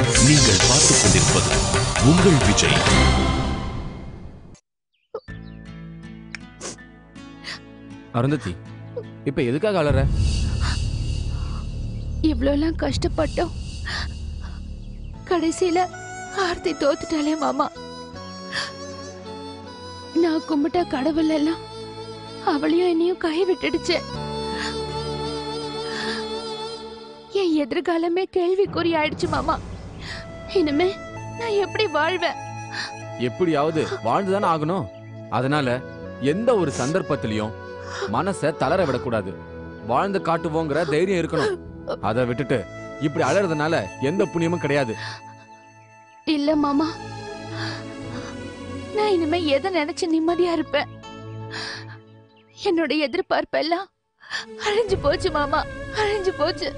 நீங்கள் பார்த்துக் கொண்டிருப்பது உங்கள் விஜய் அருந்ததி இப்ப எதுக்காக அலற இவ்வளோலாம் கஷ்டப்பட்டோம் கடைசியில ஆர்த்தி தோத்துட்டாலே மாமா நான் கும்பிட்ட கடவுள் எல்லாம் அவளையும் என்னையும் கை விட்டுடுச்சு என் எதிர்காலமே கேள்விக்குறி ஆயிடுச்சு மாமா இனிமே நான் எப்படி வாழ்வேன் எப்படியாவது வாழ்ந்துதானே ஆகணும் அதனால எந்த ஒரு சந்தர்ப்பத்திலையும் மனச தளர விடக்கூடாது வாழ்ந்து காட்டுவோங்கிற தைரியம் இருக்கணும் அதை விட்டுட்டு இப்படி அலறதுனால எந்த புண்ணியமும் கிடையாது இல்ல மாமா நான் இனிமே எதை நினைச்சு நிம்மதியா இருப்பேன் என்னோட எதிர்பார்ப்பெல்லாம் அழிஞ்சு போச்சு மாமா அழிஞ்சு போச்சு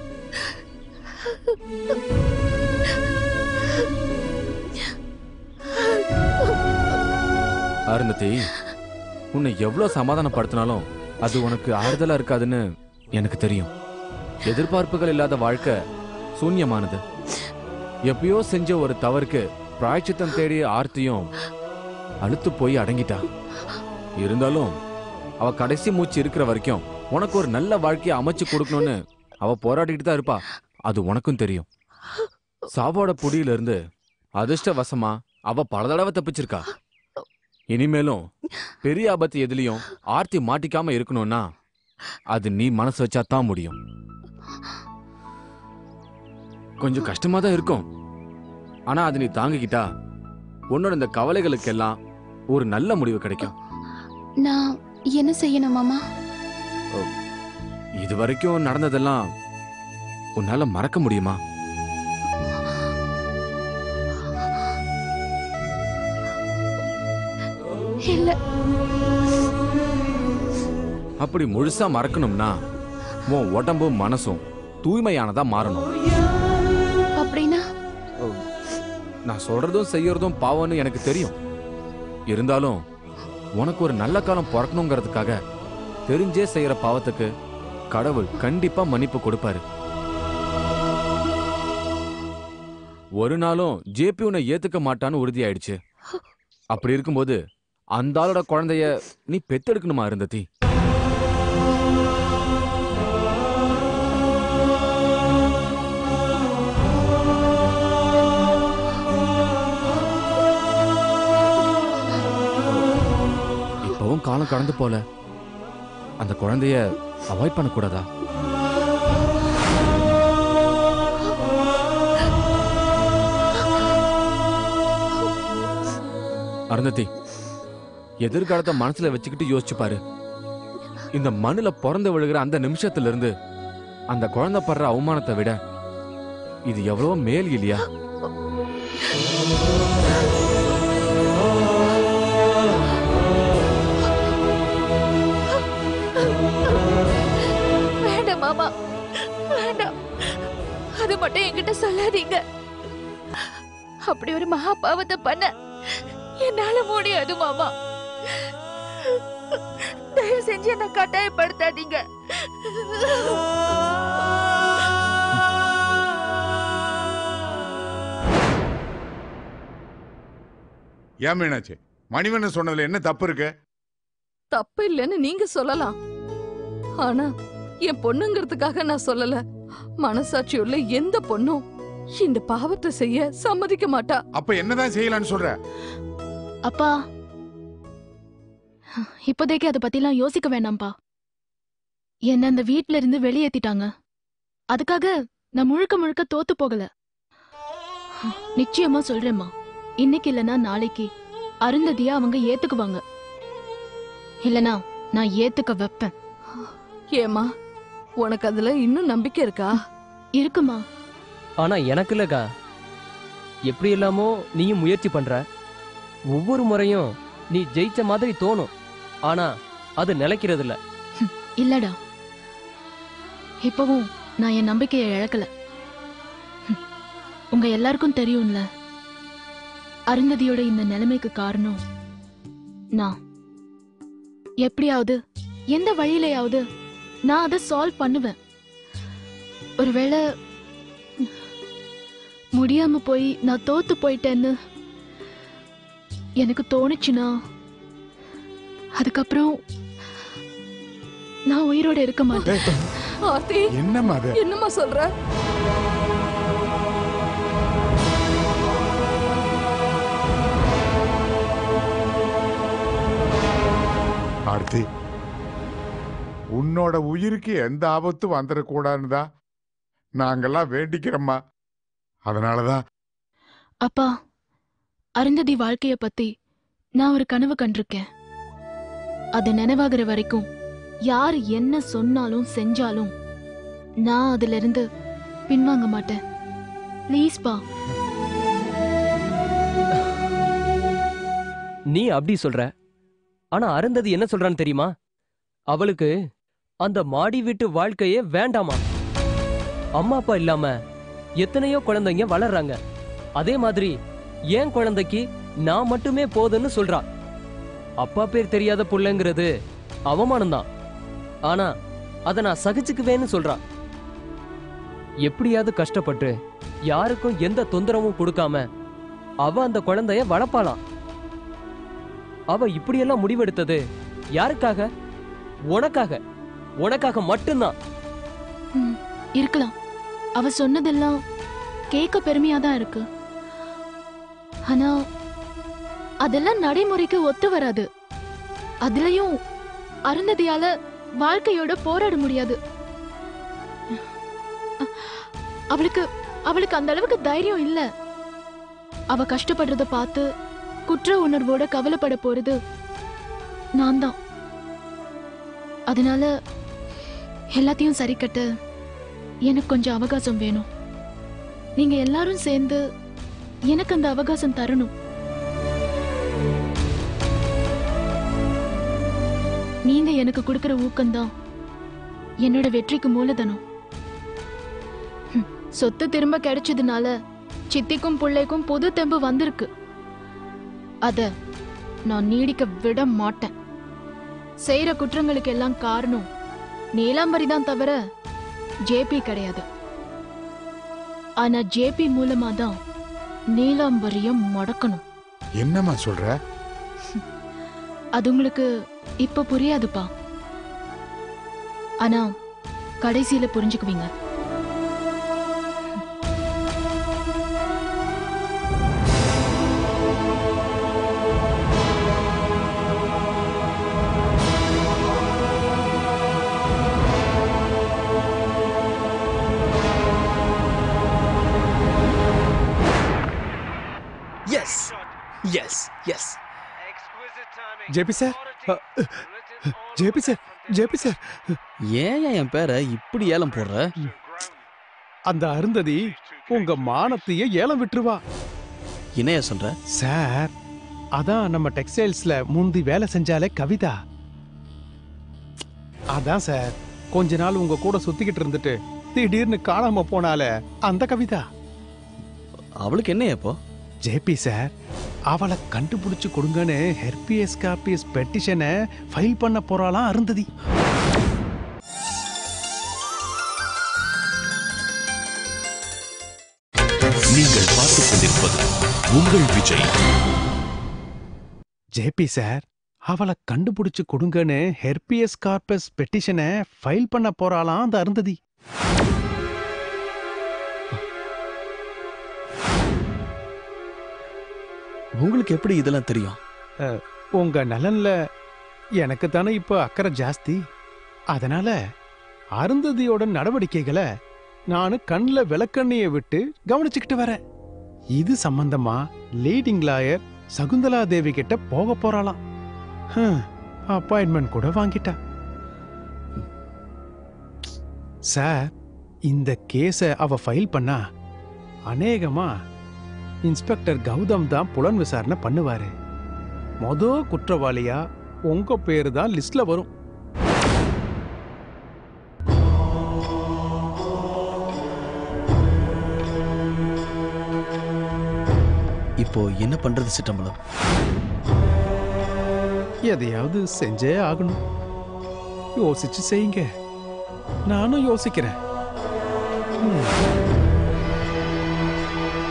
அருந்ததி உன்னை எவ்வளவு சமாதானப்படுத்தினாலும் அது உனக்கு ஆறுதலா இருக்காதுன்னு எனக்கு தெரியும் எதிர்பார்ப்புகள் இல்லாத வாழ்க்கை சூன்யமானது எப்பயோ செஞ்ச ஒரு தவறுக்கு பிராய்ச்சித்தம் தேடி ஆர்த்தியும் அழுத்து போய் அடங்கிட்டா இருந்தாலும் அவ கடைசி மூச்சு இருக்கிற வரைக்கும் உனக்கு ஒரு நல்ல வாழ்க்கையை அமைச்சு கொடுக்கணும்னு அவ போராடிக்கிட்டு தான் இருப்பா அது உனக்கும் தெரியும் சாவோட புடியில இருந்து அதிர்ஷ்டவசமா அவ பல தடவை தப்பிச்சிருக்கா இனிமேலும் பெரிய ஆபத்து எதுலயும் ஆர்த்தி மாட்டிக்காம இருக்கணும்னா அது நீ மனசு வச்சா தான் முடியும் கொஞ்சம் கஷ்டமா தான் இருக்கும் ஆனா அது நீ தாங்கிக்கிட்டா உன்னோட இந்த கவலைகளுக்கெல்லாம் ஒரு நல்ல முடிவு கிடைக்கும் நான் என்ன செய்யணும் மாமா இது வரைக்கும் நடந்ததெல்லாம் உன்னால மறக்க முடியுமா இல்ல அப்படி முழுசா மறக்கணும்னா உன் உடம்பும் மனசும் தூய்மையானதா மாறணும் அப்படின்னா நான் சொல்றதும் செய்யறதும் பாவம்னு எனக்கு தெரியும் இருந்தாலும் உனக்கு ஒரு நல்ல காலம் பிறக்கணுங்கிறதுக்காக தெரிஞ்சே செய்யற பாவத்துக்கு கடவுள் கண்டிப்பா மன்னிப்பு கொடுப்பாரு ஒரு நாளும் ஜேபி உன்னை ஏத்துக்க மாட்டான்னு உறுதியாயிடுச்சு அப்படி இருக்கும்போது அந்த ஆளோட குழந்தைய நீ பெத்தெடுக்கணுமா இருந்ததி இப்பவும் காலம் கடந்து போல அந்த குழந்தைய அவாய்ட் பண்ணக்கூடாதா அருந்ததி எதிர்காலத்தை மனசுல வச்சுக்கிட்டு யோசிச்சு பாரு இந்த மண்ணுல பிறந்து விழுகிற அந்த நிமிஷத்துல இருந்து அந்த குழந்தை படுற அவமானத்தை விட இது எவ்வளவோ மேல் இல்லையா வேண்டாம் மாமா வேண்டாம் அது மட்டும் என்கிட்ட சொல்லாதீங்க அப்படி ஒரு மகா பாவத்தை பண்ண என்னால முடியாது மாமா தயவு செஞ்சு என்ன கட்டாயப்படுத்தாதீங்க ஏன் மீனாட்சி மணிவண்ணன் சொன்னதுல என்ன தப்பு இருக்கு தப்பு இல்லைன்னு நீங்க சொல்லலாம் ஆனா என் பொண்ணுங்கிறதுக்காக நான் சொல்லல மனசாட்சி உள்ள எந்த பொண்ணும் இந்த பாவத்தை செய்ய சம்மதிக்க மாட்டா அப்ப என்னதான் செய்யலாம்னு சொல்ற அப்பா இப்போதைக்கு அதை பத்திலாம் யோசிக்க வேண்டாம்ப்பா என்ன அந்த வீட்ல இருந்து வெளியேத்திட்டாங்க அதுக்காக நான் முழுக்க முழுக்க தோத்து போகல நிச்சயமா சொல்றேம்மா இன்னைக்கு இல்லனா நாளைக்கு அருந்ததியா அவங்க ஏத்துக்குவாங்க இல்லனா நான் ஏத்துக்க வைப்பேன் ஏமா உனக்கு அதுல இன்னும் நம்பிக்கை இருக்கா இருக்குமா ஆனா எனக்கு இல்லக்கா எப்படி இல்லாமோ நீயும் முயற்சி பண்ற ஒவ்வொரு முறையும் நீ ஜெயிச்ச மாதிரி தோணும் ஆனா அது நிலைக்கிறது இல்ல இல்லடா இப்பவும் நான் என் நம்பிக்கையை இழக்கல ஹம், உங்க எல்லாருக்கும் தெரியும்ல அருந்ததியோட இந்த நிலைமைக்கு காரணம் நான் எப்படியாவது எந்த வழியிலையாவது நான் அதை சால்வ் பண்ணுவேன் ஒருவேளை முடியாம போய் நான் தோத்து போயிட்டேன்னு எனக்கு தோணுச்சுன்னா அதுக்கப்புறம் நான் உயிரோட இருக்க மாட்டேன் ஆர்த்தி என்னம்மா அது என்னம்மா சொல்ற ஆர்த்தி உன்னோட உயிருக்கு எந்த ஆபத்தும் வந்துடக்கூடாதுன்னு தான் நாங்கெல்லாம் வேண்டிக்கிறோம்மா அதனாலதான் அப்பா அருந்ததி வாழ்க்கைய பத்தி நான் ஒரு கனவு கண்டிருக்கேன் அது நினைவாகிற வரைக்கும் யார் என்ன சொன்னாலும் செஞ்சாலும் நான் அதுல இருந்து பின்வாங்க மாட்டேன் ப்ளீஸ் பா நீ அப்படி சொல்ற ஆனா அருந்ததி என்ன சொல்றான்னு தெரியுமா அவளுக்கு அந்த மாடி வீட்டு வாழ்க்கையே வேண்டாமா அம்மா அப்பா இல்லாம எத்தனையோ குழந்தைங்க வளர்றாங்க அதே மாதிரி என் குழந்தைக்கு நான் மட்டுமே போதுன்னு சொல்றா அப்பா பேர் தெரியாத புள்ளைங்கிறது அவமானம்தான் ஆனா அதை நான் சகிச்சுக்குவேன்னு சொல்றா எப்படியாவது கஷ்டப்பட்டு யாருக்கும் எந்த தொந்தரவும் கொடுக்காம அவ அந்த குழந்தைய வளர்ப்பாளாம் அவ இப்படியெல்லாம் முடிவெடுத்தது யாருக்காக உனக்காக உனக்காக மட்டும்தான் ம், இருக்கலாம் அவ சொன்னதெல்லாம் கேட்க பெருமையா தான் இருக்கு ஆனா அதெல்லாம் நடைமுறைக்கு ஒத்து வராது அதுலயும் அருந்ததியால வாழ்க்கையோட போராட முடியாது அவளுக்கு அவளுக்கு அந்த அளவுக்கு தைரியம் இல்ல அவ கஷ்டப்படுறத பார்த்து குற்ற உணர்வோட கவலைப்பட போறது நான் தான் அதனால எல்லாத்தையும் சரி கட்ட எனக்கு கொஞ்சம் அவகாசம் வேணும் நீங்க எல்லாரும் சேர்ந்து எனக்கு அந்த அவகாசம் தரணும் நீங்க எனக்கு கொடுக்கிற ஊக்கம்தான் என்னோட வெற்றிக்கு மூலதனம் ஹம், சொத்து திரும்ப கிடைச்சதுனால சித்திக்கும் பிள்ளைக்கும் புது தெம்பு வந்திருக்கு அத நான் நீடிக்க விட மாட்டேன் செய்யற குற்றங்களுக்கு எல்லாம் காரணம் நீலாம்பரி தான் தவிர ஜேபி கிடையாது ஆனா ஜேபி மூலமா தான் நீலாம்பரிய முடக்கணும் என்னம்மா சொல்ற அது உங்களுக்கு இப்ப புரியாதுப்பா ஆனா கடைசியில புரிஞ்சுக்குவீங்க S S S JP sir JP sir JP sir ஏன் என் பேரை இப்படி ஏலம் போடுற அந்த அருந்ததி உங்க மானத்தையே ஏலம் விட்டுருவா என்னைய சொல்ற சார் அதான் நம்ம டெக்ஸ்டைல்ஸ்ல முந்தி வேலை செஞ்சாலே கவிதா அதான் சார் கொஞ்ச நாள் உங்க கூட சுத்திக்கிட்டு இருந்துட்டு திடீர்னு காணாம போனால அந்த கவிதா அவளுக்கு என்ன இப்போ ஜேபி சார் அவளை கண்டுபிடிச்சு கொடுங்கன்னு ஹெர்பிஎஸ் காப்பியஸ் பெட்டிஷனை ஃபைல் பண்ண போறாளாம் அருந்ததி நீங்கள் பார்த்துக் கொண்டிருப்பது உங்கள் விஜய் ஜேபி சார் அவளை கண்டுபிடிச்சு கொடுங்கன்னு ஹெர்பிஎஸ் கார்பஸ் பெட்டிஷனை ஃபைல் பண்ண போறாளாம் அந்த அருந்ததி உங்களுக்கு எப்படி இதெல்லாம் தெரியும் உங்க நலன்ல எனக்கு தானே இப்போ அக்கறை ஜாஸ்தி அதனால அருந்ததியோட நடவடிக்கைகளை நான் கண்ணில் விளக்கண்ணிய விட்டு கவனிச்சுக்கிட்டு வரேன் இது சம்பந்தமா லீடிங் லாயர் சகுந்தலா தேவி கிட்ட போக போறாளாம் அப்பாயின்மெண்ட் கூட வாங்கிட்டா சார் இந்த கேஸை அவ ஃபைல் பண்ணா அநேகமா இன்ஸ்பெக்டர் கௌதம் தான் புலன் விசாரணை பண்ணுவாரு மொத குற்றவாளியா உங்க பேரு தான் லிஸ்ட்ல வரும் இப்போ என்ன பண்றது சிற்றம்பலம் எதையாவது செஞ்சே ஆகணும் யோசிச்சு செய்யுங்க நானும் யோசிக்கிறேன் ம்.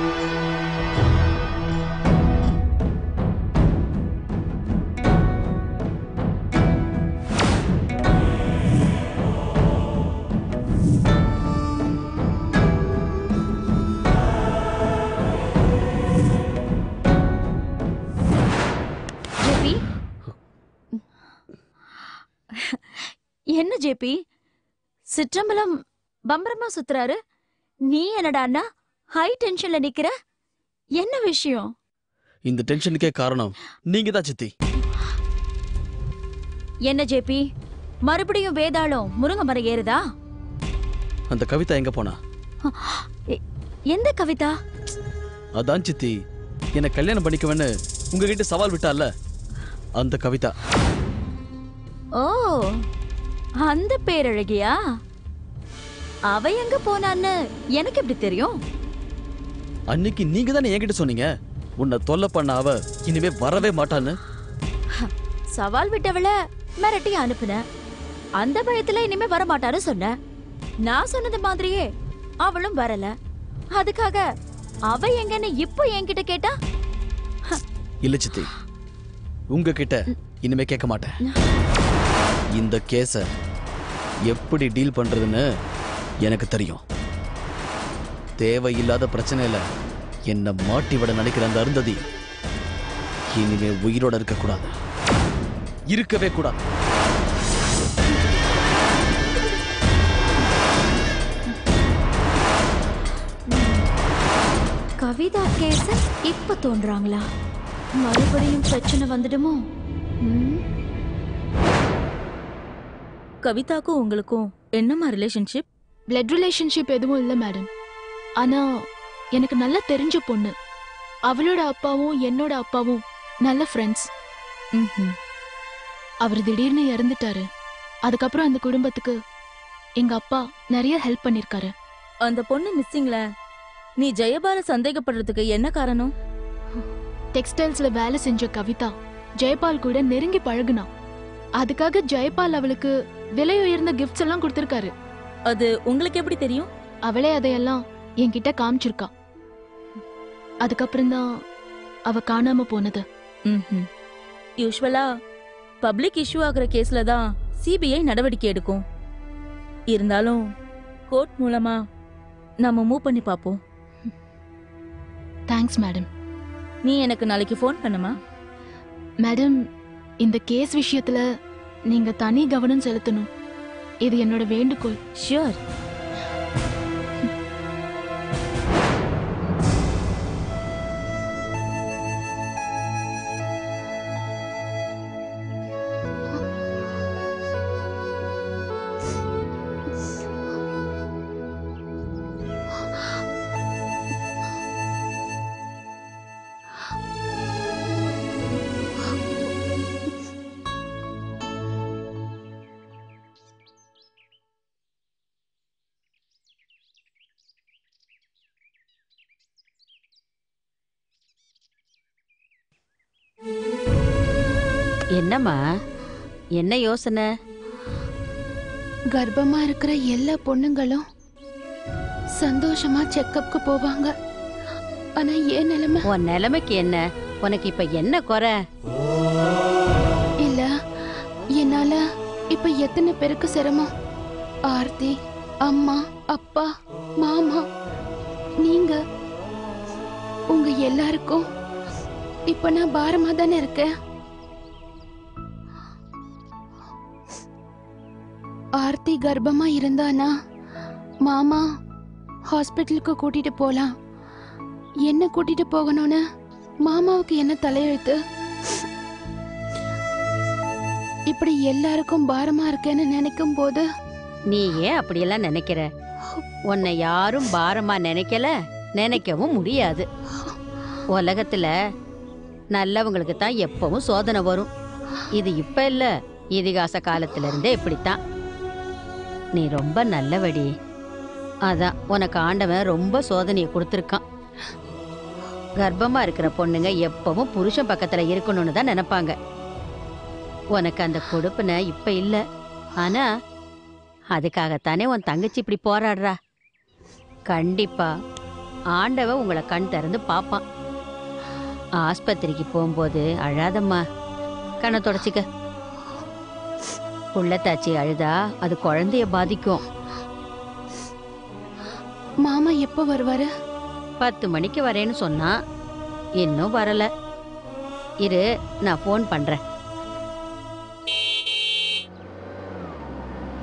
என்ன ஜேபி சிற்றம்பலம் பம்பரமா சுத்துறாரு நீ என்னடான்னா ஹை டென்ஷன்ல நிக்கிற என்ன விஷயம் இந்த டென்ஷனுக்கே காரணம் நீங்க தான் சித்தி என்ன ஜேபி மறுபடியும் வேதாளம் முருங்க மரம் ஏறுதா அந்த கவிதா எங்க போனா எ- எந்த கவிதா அதான் சித்தி என்னை கல்யாணம் பண்ணிக்குவேன்னு உங்ககிட்ட சவால் விட்டால அந்த கவிதா ஓ அந்த பேரழகியா அவ எங்க போனான்னு எனக்கு எப்படி தெரியும் அன்னைக்கு நீங்க தானே என்கிட்ட சொன்னீங்க உன்னை தொல்லை பண்ண அவ இனிமே வரவே மாட்டான்னு சவால் விட்டவள மிரட்டி அனுப்புன அந்த பயத்துல இனிமே வர மாட்டாரு சொன்ன நான் சொன்னது மாதிரியே அவளும் வரல அதுக்காக அவ எங்கன்னு இப்போ என்கிட்ட கேட்டா இல்ல சித்தி உங்ககிட்ட இனிமே கேட்க மாட்டேன் இந்த கேஸ எப்படி டீல் பண்றதுன்னு எனக்கு தெரியும் தேவையில்லாத பிரச்சனையில என்ன மாட்டி விட நினைக்கிற அந்த அருந்ததி இனிமே உயிரோட இருக்க கூடாது இருக்கவே கூடாது கவிதா கேஸ இப்ப தோன்றாங்களா மறுபடியும் பிரச்சனை வந்துடுமோ ம்? கவிதாக்கும் உங்களுக்கும் என்னம்மா ரிலேஷன்ஷிப் பிளட் ரிலேஷன்ஷிப் எதுவும் இல்லை மேடம் ஆனா எனக்கு நல்லா தெரிஞ்ச பொண்ணு அவளோட அப்பாவும் என்னோட அப்பாவும் நல்ல ஃப்ரெண்ட்ஸ் அவர் திடீர்னு இறந்துட்டாரு அதுக்கப்புறம் அந்த குடும்பத்துக்கு எங்க அப்பா நிறைய ஹெல்ப் பண்ணிருக்காரு அந்த பொண்ணு மிஸ்ஸிங்ல நீ ஜெயபால சந்தேகப்படுறதுக்கு என்ன காரணம் டெக்ஸ்டைல்ஸ்ல வேலை செஞ்ச கவிதா ஜெயபால் கூட நெருங்கி பழகுனா அதுக்காக ஜெயபால் அவளுக்கு விலை உயர்ந்த கிஃப்ட்ஸ் எல்லாம் கொடுத்திருக்காரு அது உங்களுக்கு எப்படி தெரியும் அவளே அதையெல்லாம் என்கிட்ட காமிச்சிருக்கா அதுக்கப்புறம் தான் அவ காணாம போனது யூஸ்வலா பப்ளிக் இஷ்யூ ஆகுற கேஸ்ல தான் சிபிஐ நடவடிக்கை எடுக்கும் இருந்தாலும் கோர்ட் மூலமா நம்ம மூவ் பண்ணி பார்ப்போம் தேங்க்ஸ் மேடம் நீ எனக்கு நாளைக்கு ஃபோன் பண்ணுமா மேடம் இந்த கேஸ் விஷயத்துல நீங்க தனி கவனம் செலுத்தணும் இது என்னோட வேண்டுகோள் ஷியோர் என்னம்மா என்ன யோசனை கர்ப்பமா இருக்கிற எல்லா பொண்ணுங்களும் சந்தோஷமா செக்கப்க்கு போவாங்க ஆனா ஏன் நிலைமை உன் நிலைமைக்கு என்ன உனக்கு இப்ப என்ன குறை இல்ல என்னால இப்ப எத்தனை பேருக்கு சிரமம் ஆர்த்தி அம்மா அப்பா மாமா நீங்க உங்க எல்லாருக்கும் இப்ப நான் பாரமா தானே இருக்கேன் ஆர்த்தி கர்ப்பமா இருந்தானா மாமா ஹாஸ்பிட்டலுக்கு கூட்டிட்டு போலாம் என்ன கூட்டிட்டு போகணும்னு மாமாவுக்கு என்ன தலையெழுத்து இப்படி எல்லாருக்கும் பாரமா இருக்கேன்னு நினைக்கும் போது நீ ஏன் அப்படியெல்லாம் நினைக்கிற உன்னை யாரும் பாரமா நினைக்கல நினைக்கவும் முடியாது உலகத்துல நல்லவங்களுக்கு தான் எப்பவும் சோதனை வரும் இது இப்ப இல்ல இதிகாச காலத்துல இருந்தே இப்படித்தான் நீ ரொம்ப நல்லவடி அதான் உனக்கு ஆண்டவன் ரொம்ப சோதனையை கொடுத்துருக்கான் கர்ப்பமா இருக்கிற பொண்ணுங்க எப்பவும் புருஷன் பக்கத்துல இருக்கணும்னு தான் நினைப்பாங்க உனக்கு அந்த கொடுப்புன இப்ப இல்ல ஆனா அதுக்காகத்தானே உன் தங்கச்சி இப்படி போராடுறா கண்டிப்பா ஆண்டவன் உங்களை கண் திறந்து பாப்பான் ஆஸ்பத்திரிக்கு போகும்போது அழாதம்மா கண்ணை தொடச்சிக்க உள்ளத்தாச்சி அழுதா அது குழந்தைய பாதிக்கும் மாமா எப்ப வருவாரு பத்து மணிக்கு வரேன்னு சொன்னா இன்னும் வரல இரு நான் ஃபோன் பண்றேன்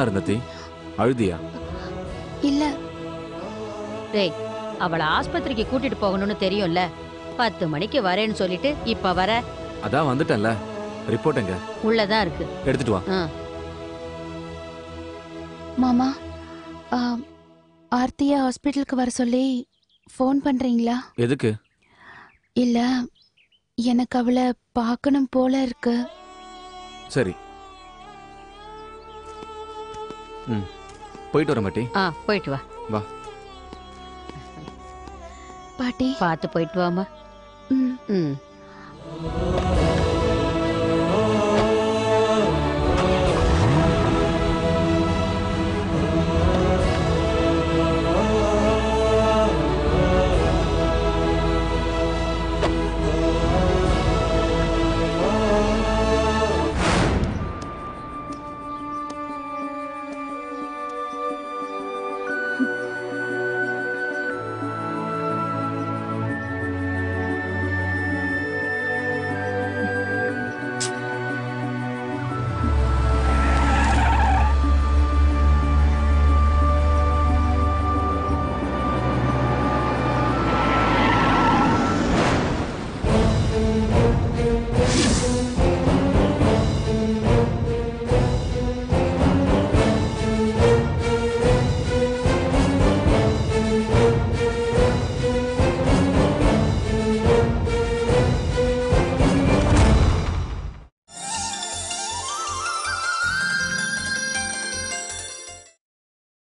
அருந்ததி அழுதியா இல்ல டேய் அவளை ஆஸ்பத்திரிக்கு கூட்டிட்டு போகணும்னு தெரியும்ல பத்து மணிக்கு வரேன்னு சொல்லிட்டு இப்ப வர அதான் வந்துட்டேன்ல ரிப்போர்ட் எங்க உள்ளதான் இருக்கு எடுத்துட்டு வா ஆ. மாமா ஆ, ஆர்த்திய ஹாஸ்பிட்டலுக்கு வர சொல்லி ஃபோன் பண்றீங்களா எதுக்கு இல்ல எனக்கு அவளை பார்க்கணும் போல இருக்கு சரி ம் போயிட்டு வரேன் பாட்டி ஆ போயிட்டு வா வா பாட்டி பார்த்து போயிட்டு வாமா ம் ம்